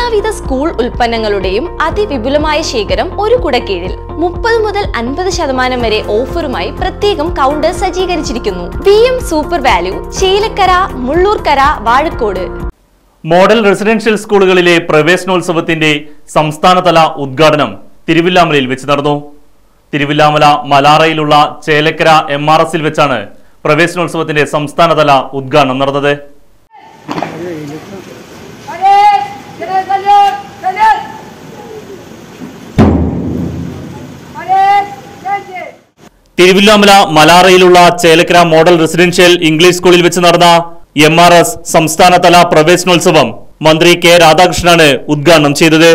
എല്ലാവിധ സ്കൂൾ ഉൽപ്പന്നങ്ങളുടെയും അതിവിപുലമായ ശേഖരം ഒരു കുടക്കീഴിൽ മുപ്പത് മുതൽ അൻപത് ശതമാനം വരെ ഓഫറുമായി പ്രത്യേകം കൗണ്ടർ സജ്ജീകരിച്ചിരിക്കുന്നു V M super value Chelakkara Mullurkara Vazhakkode model residential സ്കൂളുകളിലെ പ്രവേശനോത്സവത്തിന്റെ സംസ്ഥാനതല ഉദ്ഘാടനം തിരുവില്ലാമലയിൽ വെച്ച് നടന്നു തിരുവില്ലാമല മലാറയിലുള്ള ചേലക്കര എം ആർ എസിൽ വെച്ചാണ് പ്രവേശനോത്സവത്തിന്റെ സംസ്ഥാനതല ഉദ്ഘാടനം നടന്നത് തിരുവില്ലാമല മലാറയിലുള്ള ചേലക്കര മോഡൽ റെസിഡൻഷ്യൽ ഇംഗ്ലീഷ് സ്കൂളിൽ വെച്ച് നടന്ന എം ആർ എസ് സംസ്ഥാനതല പ്രവേശനോത്സവം മന്ത്രി കെ രാധാകൃഷ്ണനാണ് ഉദ്ഘാടനം ചെയ്തത്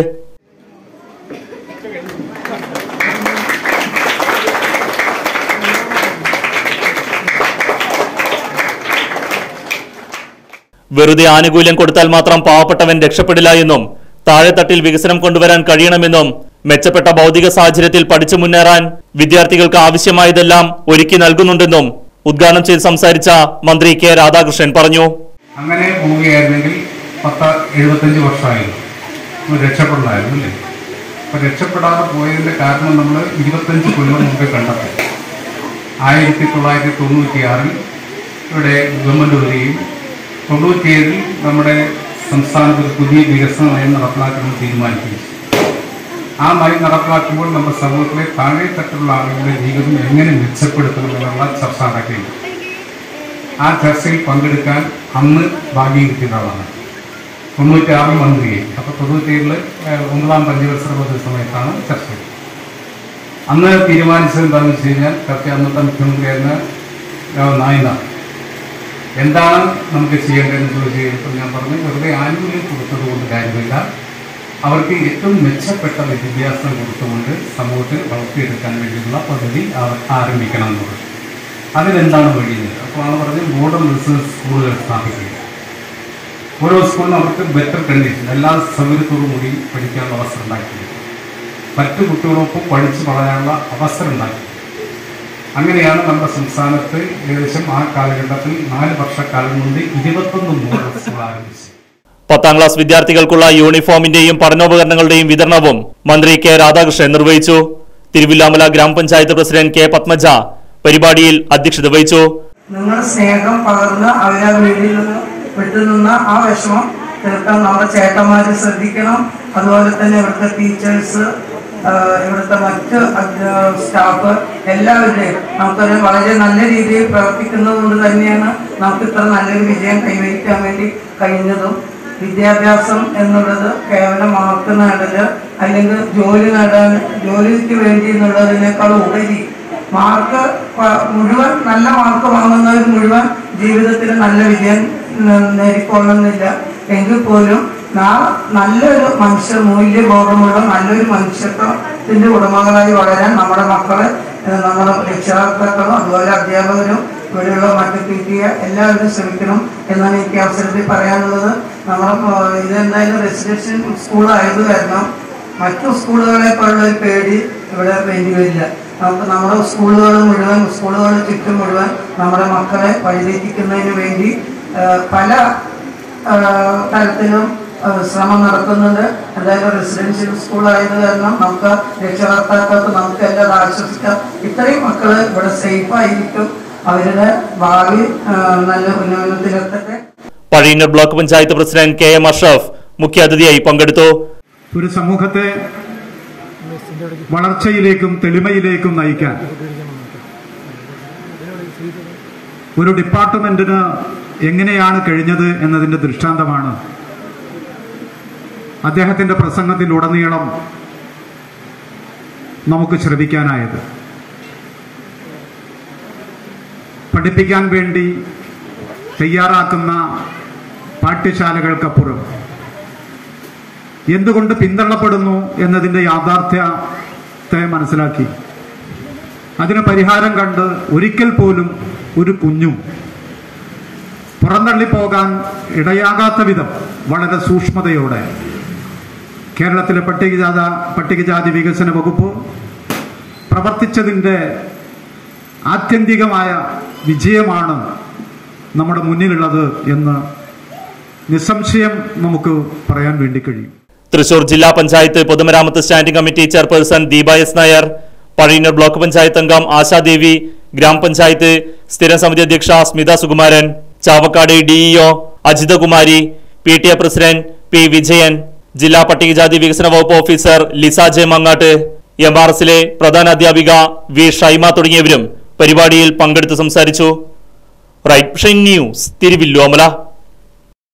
വെറുതെ ആനുകൂല്യം കൊടുത്താൽ മാത്രം പാവപ്പെട്ടവൻ രക്ഷപ്പെടില്ല എന്നും താഴെത്തട്ടിൽ വികസനം കൊണ്ടുവരാൻ കഴിയണമെന്നും മെച്ചപ്പെട്ട ഭൗതിക സാഹചര്യത്തിൽ പഠിച്ചു മുന്നേറാൻ വിദ്യാർത്ഥികൾക്ക് ആവശ്യമായതെല്ലാം ഒരുക്കി നൽകുന്നുണ്ടെന്നും ഉദ്ഘാടനം ചെയ്ത് സംസാരിച്ച മന്ത്രി കെ രാധാകൃഷ്ണൻ പറഞ്ഞു അങ്ങനെ പോവുകയായിരുന്നെങ്കിൽ പത്ത് എഴുപത്തഞ്ച് വർഷമായിരുന്നു നമ്മൾ രക്ഷപ്പെടണമായിരുന്നു അല്ലേ അപ്പം രക്ഷപ്പെടാതെ പോയതിൻ്റെ കാരണം നമ്മൾ ഇരുപത്തഞ്ച് കൊല്ലം മുമ്പേ കണ്ടെത്തി ആയിരത്തി തൊള്ളായിരത്തി തൊണ്ണൂറ്റിയാറിൽ ഇവിടെ ഗവൺമെൻറ് വരികയും തൊണ്ണൂറ്റിയേഴിൽ നമ്മുടെ സംസ്ഥാനത്ത് ഒരു പുതിയ വികസന നയം നടപ്പിലാക്കണമെന്ന് തീരുമാനിക്കുകയും ചെയ്തു. ആ നയം നടപ്പിലാക്കുമ്പോൾ നമ്മുടെ സമൂഹത്തിലെ താഴെത്തട്ടിലുള്ള ആളുകളുടെ ജീവിതം എങ്ങനെ മെച്ചപ്പെടുത്തണം എന്നുള്ള ചർച്ച നടക്കുകയുണ്ട് ആ ചർച്ചയിൽ പങ്കെടുക്കാൻ അന്ന് ഭാഗ്യം കിട്ടിയ ആളാണ് തൊണ്ണൂറ്റിയാറിൽ മന്ത്രിയായി അപ്പോൾ തൊണ്ണൂറ്റിയേഴില് ഒമ്പതാം പഞ്ചവത്സര പദ്ധതി സമയത്താണ് ചർച്ച അന്ന് തീരുമാനിച്ചത് എന്താണെന്ന് വെച്ച് കഴിഞ്ഞാൽ കറക്റ്റ് അന്നത്തെ മുഖ്യമന്ത്രിയായിരുന്ന രാവ് നായനാർ എന്താണ് നമുക്ക് ചെയ്യേണ്ടതെന്ന് ചോദിച്ചു കഴിഞ്ഞപ്പോൾ ഞാൻ പറഞ്ഞു വെറുതെ ആനുകൂല്യം കൊടുത്തത് കൊണ്ട് കാര്യമില്ല അവർക്ക് ഏറ്റവും മെച്ചപ്പെട്ട വിദ്യാഭ്യാസം കൊടുത്തുകൊണ്ട് സമൂഹത്തിൽ വളർത്തിയെടുക്കാൻ വേണ്ടിയുള്ള പദ്ധതി അവർ ആരംഭിക്കണം എന്ന് പറഞ്ഞു അതിനെന്താണ് വഴി അപ്പോൾ ആണ് പറഞ്ഞത് മോഡൽ റിസർച്ച് സ്കൂളുകൾ സ്ഥാപിക്കുക ഓരോ സ്കൂളിനും അവർക്ക് ബെറ്റർ കണ്ടീഷൻ എല്ലാ സൗകര്യത്തോടും കൂടി പഠിക്കാനുള്ള അവസരം ഉണ്ടാക്കി മറ്റു കുട്ടികളൊപ്പം പഠിച്ച് വളരാനുള്ള അവസരം ഉണ്ടാക്കി അങ്ങനെയാണ് നമ്മുടെ സംസ്ഥാനത്ത് ഏകദേശം ആ കാലഘട്ടത്തിൽ നാല് വർഷക്കാലം കൊണ്ട് ഇരുപത്തൊന്ന് മോഡൽ സ്കൂൾ ആരംഭിച്ചു പത്താം ക്ലാസ് വിദ്യാർത്ഥികൾക്കുള്ള യൂണിഫോമിന്റെയും പഠനോപകരണങ്ങളുടെയും വിതരണവും മന്ത്രി കെ രാധാകൃഷ്ണൻ നിർവഹിച്ചു തിരുവില്ലാമല ഗ്രാമപഞ്ചായത്ത് പ്രസിഡന്റ് കെ പത്മജ പരിപാടിയിൽ അധ്യക്ഷത വഹിച്ചു നിങ്ങൾ സ്നേഹം പകർന്ന് അവരെ വീട്ടിൽ നിന്ന് വിട്ടുനിന്ന ആ വിഷമം തീർക്കാൻ നമ്മുടെ ചേട്ടന്മാര് ശ്രദ്ധിക്കണം അതുപോലെ തന്നെ ഇവിടുത്തെ ടീച്ചേഴ്സ് ഇവിടുത്തെ മറ്റ് അധ്യ- സ്റ്റാഫ് എല്ലാവരുടെയും നമുക്കൊരു വളരെ നല്ല രീതിയിൽ പ്രവർത്തിക്കുന്നത് കൊണ്ട് തന്നെയാണ് നമുക്ക് ഇത്ര നല്ലൊരു വിജയം കൈവരിക്കാൻ വേണ്ടി കഴിഞ്ഞതും വിദ്യാഭ്യാസം എന്നുള്ളത് കേവലം മാർക്ക് നേടല് അല്ലെങ്കിൽ ജോലി നേടാൻ ജോലിക്ക് വേണ്ടി എന്നുള്ളതിനേക്കാൾ ഉപരി മാർക്ക് പ- മുഴുവൻ നല്ല മാർക്ക് വാങ്ങുന്നവർ മുഴുവൻ ജീവിതത്തിൽ നല്ല വിജയം ന- നേടിക്കൊള്ളുന്നില്ല എങ്കിൽ പോലും നാ- നല്ലൊരു മനുഷ്യ മൂല്യബോധമുള്ള നല്ലൊരു മനുഷ്യത്വത്തിന്റെ ഉടമകളായി വളരാൻ നമ്മുടെ മക്കളെ ഏഹ്, നമ്മുടെ രക്ഷകർത്താക്കളും അതുപോലെ അധ്യാപകരും ഇവിടെയുള്ള മറ്റു പി ടി എ എല്ലാവരും ശ്രമിക്കണം എന്നാണ് എനിക്ക് അവസരത്തിൽ പറയാനുള്ളത് നമ്മുടെ ഏഹ്, ഇതെന്തായാലും റെസിഡൻഷ്യൽ സ്കൂളായത് കാരണം മറ്റു സ്കൂളുകളെ പോലുള്ള ഒരു പേടി ഇവിടെ വേണ്ടി വരില്ല നമുക്ക് നമ്മുടെ സ്കൂളുകൾ മുഴുവൻ സ്കൂളുകൾ ചുറ്റും മുഴുവൻ നമ്മുടെ മക്കളെ വഴിതെറ്റിക്കുന്നതിന് വേണ്ടി ആ, പല ആ, തരത്തിലും ആ, ശ്രമം നടത്തുന്നുണ്ട് എന്തായാലും റെസിഡൻഷ്യൽ സ്കൂളായത് കാരണം നമുക്ക് രക്ഷകർത്താക്കൾക്ക് നമുക്ക് എല്ലാം ആശ്വസിക്കാം ഇത്രയും മക്കൾ ഇവിടെ സേഫ് ആയിരിക്കും അവരുടെ ഭാവി ആ, നല്ല ഉന്നമനത്തിലെത്തട്ടെ Pazhayannur block panchayat president K M Ashraf മുഖ്യാതിഥിയായി പങ്കെടുത്തു ഒരു സമൂഹത്തെ വളർച്ചയിലേക്കും തെളിമയിലേക്കും നയിക്കാൻ ഒരു ഡിപ്പാർട്ട്മെന്റിന് എങ്ങനെയാണ് കഴിഞ്ഞത് എന്നതിന്റെ ദൃഷ്ടാന്തമാണ് അദ്ദേഹത്തിന്റെ പ്രസംഗത്തിലുടനീളം നമുക്ക് ശ്രമിക്കാനായത് പഠിപ്പിക്കാൻ വേണ്ടി തയ്യാറാക്കുന്ന പാഠ്യശാലകൾക്കപ്പുറം എന്തുകൊണ്ട് പിന്തള്ളപ്പെടുന്നു എന്നതിൻ്റെ യാഥാർത്ഥ്യത്തെ മനസ്സിലാക്കി അതിന് പരിഹാരം കണ്ട് ഒരിക്കൽ പോലും ഒരു കുഞ്ഞും പുറന്തള്ളിപ്പോകാൻ ഇടയാകാത്ത വിധം വളരെ സൂക്ഷ്മതയോടെ കേരളത്തിലെ പട്ടികജാത പട്ടികജാതി വികസന വകുപ്പ് പ്രവർത്തിച്ചതിൻ്റെ ആത്യന്തികമായ വിജയമാണ് നമ്മുടെ മുന്നിലുള്ളത് എന്ന് നിസ്സംശയം നമുക്ക് പറയാൻ വേണ്ടി കഴിയും തൃശൂർ ജില്ലാ പഞ്ചായത്ത് പൊതുമരാമത്ത് standing committee chairperson Deepa S Nair Pazhayannur block panchayat അംഗം ആശാദേവി ഗ്രാമപഞ്ചായത്ത് സ്ഥിരം സമിതി അധ്യക്ഷ Smitha Sukumaran Chavakkad DEO Ajithakumari P T A president P Vijayan ജില്ലാ പട്ടികജാതി വികസന വകുപ്പ് officer Lisa J Mangattu M R എസിലെ പ്രധാന അധ്യാപിക വി ഷൈമ തുടങ്ങിയവരും പരിപാടിയിൽ പങ്കെടുത്ത് സംസാരിച്ചു റൈറ്റ് ന്യൂസ് തിരുവില്ലോമല